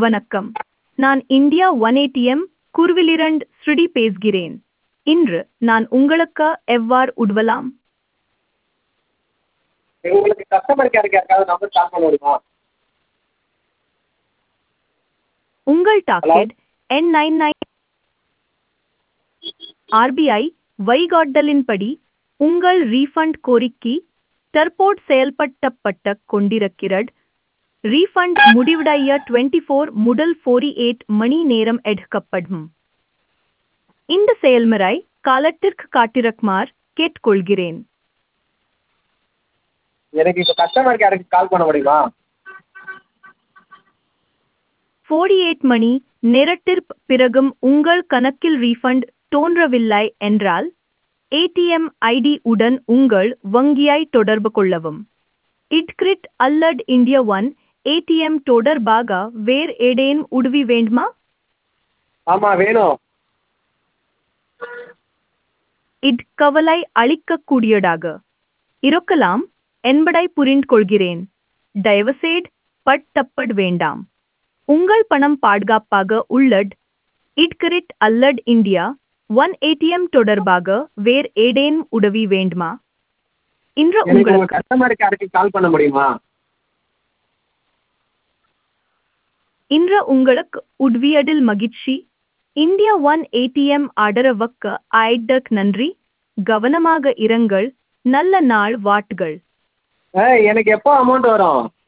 வணக்கம் நான் India one ATM குருவிலிரண்ட் ஸ்ருடி பேசுகிறேன் இன்று நான் உங்களுக்கு எவ்வாறு உதவலாம் எங்களுக்கு கஸ்டமர் கேருக்கு யாருக்காவது நம்பர் கால் பண்ண முடியுமா உங்கள் டாக்கெட் என் நைன் நைன் ஆர்பிஐ வழிகாட்டலின்படி உங்கள் ரீஃபண்ட் கோரிக்கை தற்போது செயல்படுத்தப்பட்ட கொண்டிருக்கிறது ரீஃபண்ட் முடிவடைய டுவெண்ட்டி ஃபோர் முதல் ஃபோர்டி எயிட் மணி நேரம் எடுக்கப்படும் இந்த செயல்முறை காலத்திற்கு காட்டிருக்குமாறு கேட்டுக்கொள்கிறேன் எனக்கு இப்போ கஸ்டமர் கேருக்கு கால் பண்ண முடியுமா ஃபோர்டி எயிட் மணி நேரத்திற்கு பிறகும் உங்கள் கணக்கில் ரீஃபண்ட் தோன்றவில்லை என்றால் ஏடிஎம் ஐடி உடன் உங்கள் வங்கியை தொடர்பு கொள்ளவும் இட்கிரிட் அல்லது இந்தியா ஒன் ஏடிஎம் தொடர்பாக வேறு ஏதேனும் உதவி வேண்டுமா ஆமாம் வேணும் இட் கவலை அளிக்கக்கூடியதாக இருக்கலாம் என்பதை புரிந்து கொள்கிறேன் தயவுசெய்து பட்டப்பட வேண்டாம் உங்கள் பணம் பாதுகாப்பாக உள்ளது இட்கிரிட் அல்லது இந்தியா ஒன் ஏடிஎம் தொடர்பாக வேறு ஏதேனும் உதவி வேண்டுமா இன்று எனக்கு உங்கள் உங்களுக்கு கஸ்டமர் கேருக்கு கால் பண்ண முடியுமா இன்று உங்களுக்கு உதவியதில் மகிழ்ச்சி இந்தியா ஒன் ஏடிஎம் ஆதரவுக்கு ஆய்டக் நன்றி கவனமாக இருங்கள் நல்ல நாள் வாட்டுகள் ஆ எனக்கு எப்போ அமௌண்ட் வரும்